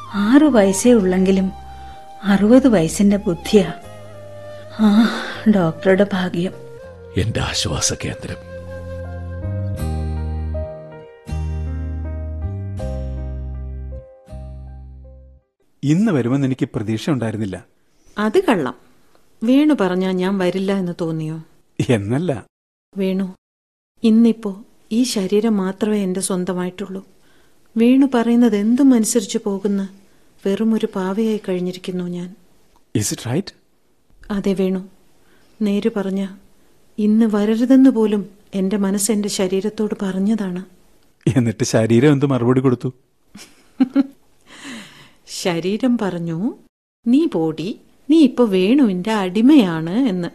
ആറു വയസ്സേ ഉള്ളെങ്കിലും അറുപത് വയസ്സിന്റെ ബുദ്ധിയാ ആ ഡോക്ടറുടെ ഭാഗ്യം എന്റെ ആശ്വാസ കേന്ദ്രം ഇന്ന് വരുമെന്ന് എനിക്ക് പ്രതീക്ഷ ഉണ്ടായിരുന്നില്ല അത് കള്ളം വേണു പറഞ്ഞാ ഞാൻ വരില്ല എന്ന് തോന്നിയോ എന്നല്ല വേണു ഇന്നിപ്പോ ഈ ശരീരം മാത്രമേ എന്റെ സ്വന്തമായിട്ടുള്ളൂ വേണു പറയുന്നത് എന്തും അനുസരിച്ചു പോകുന്ന വെറും ഒരു പാവയായി കഴിഞ്ഞിരിക്കുന്നു ഞാൻ ഇസ് ഇറ്റ് റൈറ്റ് അതെ വേണു നേര് പറഞ്ഞ ഇന്ന് വരരുതെന്ന് പോലും എന്റെ മനസ്സ് എന്റെ ശരീരത്തോട് പറഞ്ഞതാണ് എന്നിട്ട് ശരീരം എന്ത് മറുപടി കൊടുത്തു ശരീരം പറഞ്ഞു നീ പോടി നീ ഇപ്പൊ വേണുവിന്റെ അടിമയാണ് എന്ന്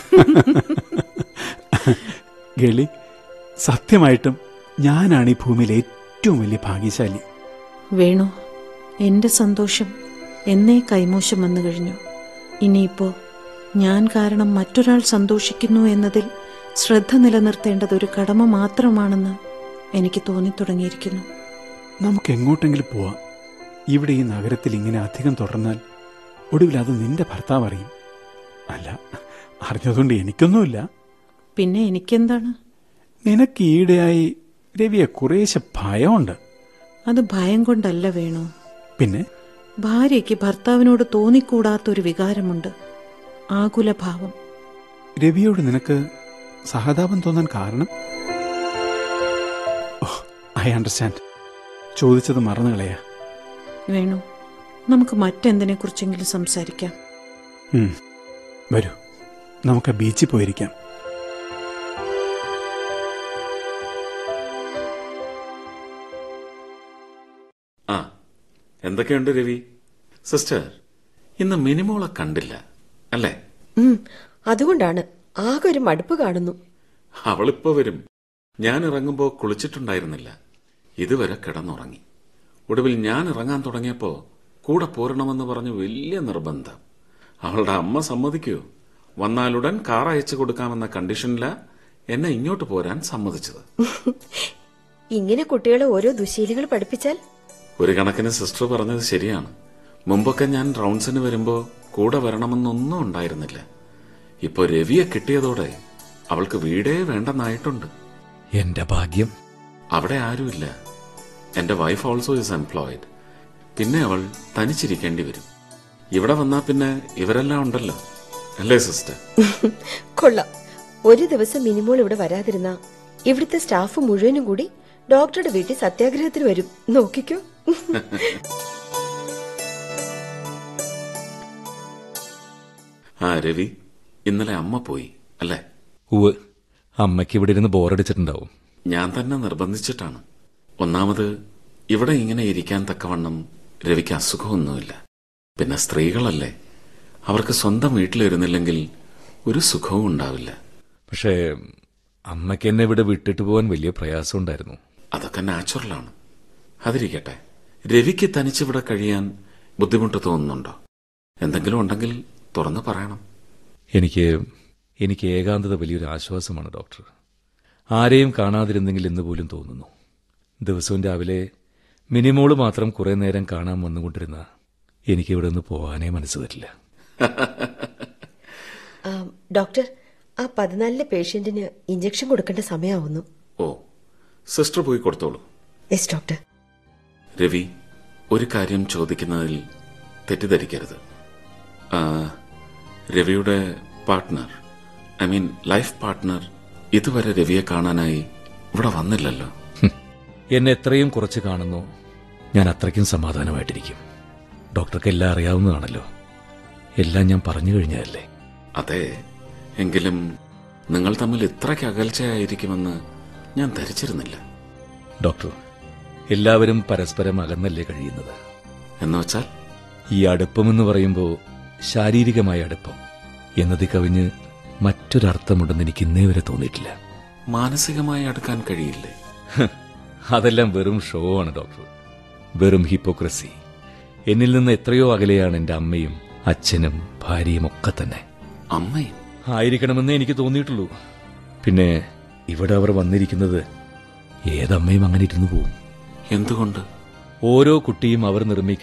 ഗളി സത്യമായിട്ടും ഞാനാണ് ഈ ഭൂമിയിലെ ഏറ്റവും വലിയ ഭാഗ്യശാലി വേണു എന്റെ സന്തോഷം എന്നേ കൈമോശം വന്നു കഴിഞ്ഞു ഇനിയിപ്പോ ഞാൻ കാരണം മറ്റൊരാൾ സന്തോഷിക്കുന്നു എന്നതിൽ ശ്രദ്ധ നിലനിർത്തേണ്ടത് ഒരു കടമ മാത്രമാണെന്ന് എനിക്ക് തോന്നിത്തുടങ്ങിയിരിക്കുന്നു നമുക്ക് എങ്ങോട്ടെങ്കിലും പോവാം ഇവിടെ ഈ നഗരത്തിൽ ഇങ്ങനെ അധികം തുടർന്നാൽ ഒടുവിൽ അത് നിന്റെ ഭർത്താവ് അറിയും അല്ല അറിഞ്ഞതുകൊണ്ട് എനിക്കൊന്നുമില്ല പിന്നെ എനിക്കെന്താണ് നിനക്ക് ഈയിടെയായി രവിയെ കുറേശ്ശെ ഭയമുണ്ട് അത് ഭയം കൊണ്ടല്ല വേണു പിന്നെ ഭാര്യയ്ക്ക് ഭർത്താവിനോട് തോന്നിക്കൂടാത്തൊരു വികാരമുണ്ട് ആകുലഭാവം രവിയോട് നിനക്ക് സഹതാപം തോന്നാൻ കാരണം ഐ അണ്ടർസ്റ്റാൻഡ് ചോദിച്ചത് മറന്നു കളയാ വേണു നമുക്ക് മറ്റെന്തിനെ കുറിച്ചെങ്കിലും സംസാരിക്കാം ഉം. വരൂ നമുക്ക് ആ ബീച്ചിൽ പോയിരിക്കാം ആ എന്തൊക്കെയുണ്ട് രവി സിസ്റ്റർ ഇന്ന് മിനിമോളെ കണ്ടില്ല അല്ലേ ഉം, അതുകൊണ്ടാണ് ആകെ ഒരു മടുപ്പ് കാണുന്നു അവളിപ്പോ വരും ഞാൻ ഇറങ്ങുമ്പോ കുളിച്ചിട്ടുണ്ടായിരുന്നില്ല ഇതുവരെ കിടന്നുറങ്ങി ഒടുവിൽ ഞാൻ ഇറങ്ങാൻ തുടങ്ങിയപ്പോ കൂടെ പോരണമെന്ന് പറഞ്ഞ് വലിയ നിർബന്ധം അവളുടെ അമ്മ സമ്മതിക്കൂ വന്നാലുടൻ കാർ അയച്ചു കൊടുക്കാമെന്ന കണ്ടീഷനില എന്നെ ഇങ്ങോട്ട് പോരാൻ സമ്മതിച്ചത് ഇങ്ങനെ കുട്ടികളെ ഓരോ ദുശീലങ്ങൾ പഠിപ്പിച്ചാൽ ഒരു കണക്കിന് സിസ്റ്റർ പറഞ്ഞത് ശരിയാണ് മുമ്പൊക്കെ ഞാൻ റൗണ്ട്സിന് വരുമ്പോ കൂടെ വരണമെന്നൊന്നും ഉണ്ടായിരുന്നില്ല ഇപ്പൊ രവിയെ കിട്ടിയതോടെ അവൾക്ക് വീടേ വേണ്ടെന്നായിട്ടുണ്ട് എന്റെ ഭാഗ്യം അവിടെ ആരുമില്ല എന്റെ വൈഫ് ഓൾസോ ഇസ് എംപ്ലോയിഡ് പിന്നെ അവൾ തനിച്ചിരിക്കേണ്ടി വരും ഇവിടെ വന്നാ പിന്നെ ഇവരെല്ലാം ഉണ്ടല്ലോ അല്ലേ സിസ്റ്റർ കൊള്ളാം ഒരു ദിവസം മിനിമോൾ ഇവിടെ വരാതിരുന്ന ഇവിടുത്തെ സ്റ്റാഫ് മുഴുവനും കൂടി ഡോക്ടറുടെ വീട്ടിൽ സത്യാഗ്രഹത്തിന് വരും നോക്കിക്കോ ആ രവി ഇന്നലെ അമ്മ പോയി അല്ലേ ഉവ് അമ്മയ്ക്ക് ഇവിടെ ഇരുന്ന് ബോറടിച്ചിട്ടുണ്ടാവും ഞാൻ തന്നെ നിർബന്ധിച്ചിട്ടാണ് ഒന്നാമത് ഇവിടെ ഇങ്ങനെ ഇരിക്കാൻ തക്കവണ്ണം രവിക്ക് അസുഖമൊന്നുമില്ല പിന്നെ സ്ത്രീകളല്ലേ അവർക്ക് സ്വന്തം വീട്ടിലിരുന്നില്ലെങ്കിൽ ഒരു സുഖവും ഉണ്ടാവില്ല പക്ഷേ അമ്മയ്ക്ക് എന്നെ ഇവിടെ വിട്ടിട്ട് പോകാൻ വലിയ പ്രയാസമുണ്ടായിരുന്നു അതൊക്കെ നാച്ചുറലാണ് അതിരിക്കട്ടെ രവിക്ക് തനിച്ചിവിടെ കഴിയാൻ ബുദ്ധിമുട്ട് തോന്നുന്നുണ്ടോ എന്തെങ്കിലും ഉണ്ടെങ്കിൽ തുറന്നു പറയണം എനിക്ക് എനിക്ക് ഏകാന്തത വലിയൊരു ആശ്വാസമാണ് ഡോക്ടർ ആരെയും കാണാതിരുന്നെങ്കിൽ എന്ന് പോലും തോന്നുന്നു ദിവസവും രാവിലെ മിനിമോള് മാത്രം കുറെ നേരം കാണാൻ വന്നുകൊണ്ടിരുന്ന എനിക്ക് ഇവിടെ നിന്ന് പോകാനേ മനസ്സ് വരില്ല ആ, ഡോക്ടർ ആ പതിനാലിലെ പേഷ്യന്റിന് ഇഞ്ചക്ഷൻ കൊടുക്കേണ്ട സമയമാവുന്നു ഓ സിസ്റ്റർ പോയി കൊടുത്തോളൂ യെസ് ഡോക്ടർ രവി ഒരു കാര്യം ചോദിക്കുന്നതിൽ തെറ്റിദ്ധരിക്കരുത് ആ, രവിയുടെ partner I mean life partner ഇതുവരെ രവിയെ കാണാനായി ഇവിടെ വന്നില്ലല്ലോ ഹും. എന്നെ എത്രയും കുറച്ച് കാണുന്നു ഞാൻ അത്രയ്ക്കും സമാധാനമായിട്ടിരിക്കും ഡോക്ടർക്ക് എല്ലാം അറിയാവുന്നതാണല്ലോ എല്ലാം ഞാൻ പറഞ്ഞു കഴിഞ്ഞതല്ലേ അതെ എങ്കിലും നിങ്ങൾ തമ്മിൽ ഇത്രയ്ക്ക് അകൽച്ചയായിരിക്കുമെന്ന് ഞാൻ ധരിച്ചിരുന്നില്ല ഡോക്ടർ എല്ലാവരും പരസ്പരം അകന്നല്ലേ കഴിയുന്നത് എന്നുവെച്ചാൽ ഈ അടുപ്പമെന്ന് പറയുമ്പോൾ ശാരീരികമായ അടുപ്പം എന്നതിൽ കവിഞ്ഞ് മറ്റൊരർത്ഥമുണ്ടെന്ന് എനിക്ക് ഇന്നേ വരെ തോന്നിയിട്ടില്ല മാനസികമായി അടുക്കാൻ കഴിയില്ലേ ഹ്, അതെല്ലാം വെറും ഷോ ആണ് ഡോക്ടർ വെറും ഹിപ്പോക്രസി എന്നിൽ നിന്ന് എത്രയോ അകലെയാണ് എന്റെ അമ്മയും അച്ഛനും ഭാര്യയും ഒക്കെ തന്നെ അമ്മയും ആയിരിക്കണമെന്നേ എനിക്ക് തോന്നിയിട്ടുള്ളൂ പിന്നെ ഇവിടെ അവർ വന്നിരിക്കുന്നത് ഏതമ്മയും അങ്ങനെ ഇരുന്നു പോവും എന്തുകൊണ്ട് ഓരോ കുട്ടിയും അവർ നിർമ്മിക്കുന്ന